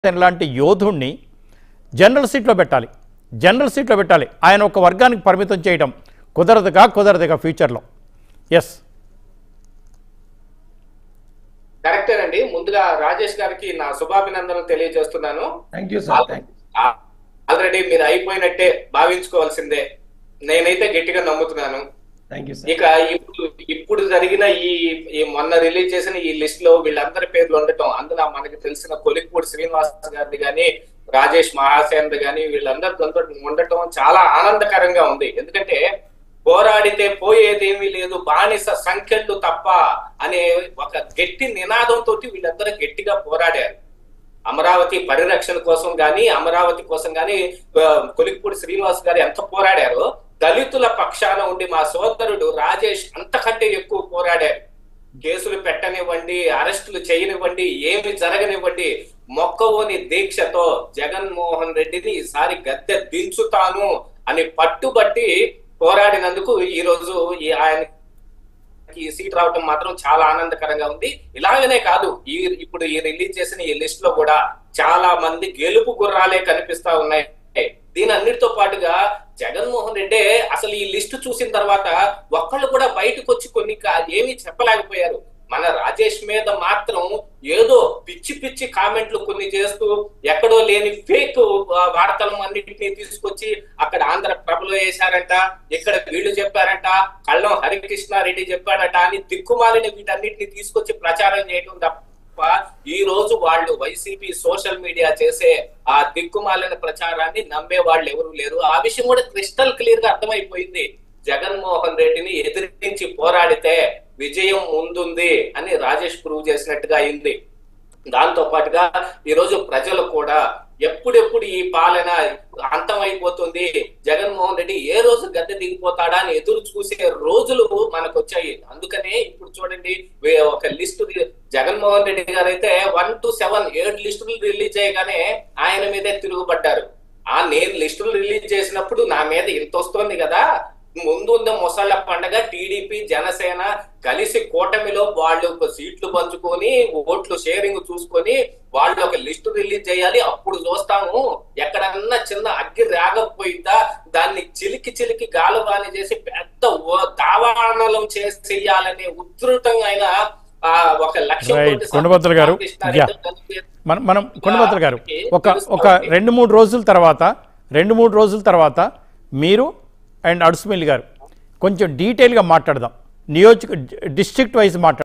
సేన లాంటి యోధుణ్ణి జనరల్ సీట్లో పెట్టాలి జనరల్ సీట్లో పెట్టాలి ఆయన ఒక వర్గానికి పరిమితం చేయడం కుదరదుగా కుదరదుగా ఫ్యూచర్లో ఎస్ కరెక్టేనండి ముందుగా రాజేష్ గారికి నా శుభాభినందనలు తెలియజేస్తున్నాను థ్యాంక్ యూ సార్ థ్యాంక్ ఆ- ఆల్రెడీ మీరు అయిపోయినట్టే భావించుకోవాల్సిందే నేనైతే గట్టిగా నమ్ముతున్నాను థ్యాంక్ యూ సార్ ఇక ఇప్పుడు ఇప్పుడు జరిగిన ఈ ఈ మొన్న రిలీజ్ చేసిన ఈ లిస్ట్ లో వీళ్ళందరి పేర్లు ఉండటం అందులో మనకి తెలిసిన కొలిక్పూడి శ్రీనివాస్ గారిది గాని రాజేష్ మహాసేనది గాని వీళ్ళందరితో ఉండటం చాలా ఆనందకరంగా ఉంది ఎందుకంటే పోరాడితే పోయేదేమీ లేదు బానిస సంఖ్యలు తప్ప అనే ఒక గట్టి నినాదంతో వీళ్ళందరూ గట్టిగా పోరాడారు అమరావతి పరిరక్షణ కోసం గాని అమరావతి కోసం గాని ఆ, కొలిక్పూడి శ్రీనివాస్ గారు ఎంత పోరాడారో దళితుల పక్షాన ఉండి మా సోదరుడు రాజేష్ అంతకంటే ఎక్కువ పోరాడారు కేసులు పెట్టనివ్వండి అరెస్టులు చేయనివ్వండి ఏమి జరగనివ్వండి మొక్కవోని దీక్షతో జగన్మోహన్ రెడ్డిని ఈసారి గద్దె దించుతాను అని పట్టుబట్టి పోరాడినందుకు ఈ రోజు ఈ ఆయన ఈ సీట్ రావటం మాత్రం చాలా ఆనందకరంగా ఉంది ఇలాగనే కాదు ఈ ఇప్పుడు ఈ రిలీజ్ చేసిన ఈ లిస్ట్ లో కూడా చాలా మంది గెలుపు గుర్రాలే కనిపిస్తా ఉన్నాయి దీని అన్నిటితో పాటుగా జగన్మోహన్ రెడ్డి అసలు ఈ లిస్ట్ చూసిన తర్వాత ఒక్కళ్ళు కూడా బయటకు వచ్చి కొన్ని కా- ఏమీ చెప్పలేకపోయారు మన రాజేష్ మీద మాత్రం ఏదో పిచ్చి పిచ్చి కామెంట్లు కొన్ని చేస్తూ ఎక్కడో లేని ఫేక్ వార్తలు అన్నింటినీ తీసుకొచ్చి అక్కడ ఆంధ్ర ప్రభలో వేశారంట ఇక్కడ వీళ్ళు చెప్పారంట కళ్ళం హరికృష్ణారెడ్డి చెప్పాడట అని దిక్కుమాలిన వీటన్నిటిని తీసుకొచ్చి ప్రచారం చేయడం తప్ప ఈ రోజు వాళ్ళు వైసీపీ సోషల్ మీడియా చేసే ఆ దిక్కుమాలిన ప్రచారాన్ని నమ్మే వాళ్ళు ఎవరు లేరు ఆ విషయం కూడా క్రిస్టల్ క్లియర్ గా అర్థమైపోయింది జగన్మోహన్ రెడ్డిని ఎదిరించి పోరాడితే విజయం ముందుంది అని రాజేష్ ప్రూవ్ చేసినట్టుగా అయింది దాంతో పాటుగా ఈ రోజు ప్రజలు కూడా ఎప్పుడెప్పుడు ఈ పాలన అంతమైపోతుంది జగన్మోహన్ రెడ్డి ఏ రోజు గద్దె దిగిపోతాడా అని ఎదురు చూసే రోజులు మనకు వచ్చాయి అందుకనే ఇప్పుడు చూడండి వే- ఒక లిస్టు జగన్మోహన్ రెడ్డి గారు అయితే వన్ టు సెవెన్ ఏడు లిస్టులు రిలీజ్ చేయగానే ఆయన మీదే తిరుగుబడ్డారు ఆ నేను లిస్టులు రిలీజ్ చేసినప్పుడు నా మీద ఇంత వస్తుంది కదా ముందు ఉన్న ముసళ్ళ పండగ టీడీపీ జనసేన కలిసి కూటమిలో వాళ్ళు ఒక సీట్లు పంచుకొని ఓట్లు షేరింగ్ చూసుకొని వాళ్ళు ఒక లిస్టు రిలీజ్ చేయాలి అప్పుడు చూస్తాము ఎక్కడన్నా చిన్న అగ్గి రాగపోయిందా దాన్ని చిలికి చిలికి గాలువాని చేసి పెద్ద ఓ- దావానలం చేసేయాలనే ఉధృతంగా ఆ ఒక లక్ష్యం Right. కొండబద్దలు గారు. Yeah. మనం మనం కొండపత్ర గారు ఒక ఒక రెండు మూడు రోజుల తర్వాత రెండు మూడు రోజుల తర్వాత మీరు అండ్ అడుసుమిల్లి గారు కొంచెం డీటెయిల్గా మాట్లాడదాం నియోజక డిస్ట్రిక్ట్ వైజ్ మాట్లాడదాం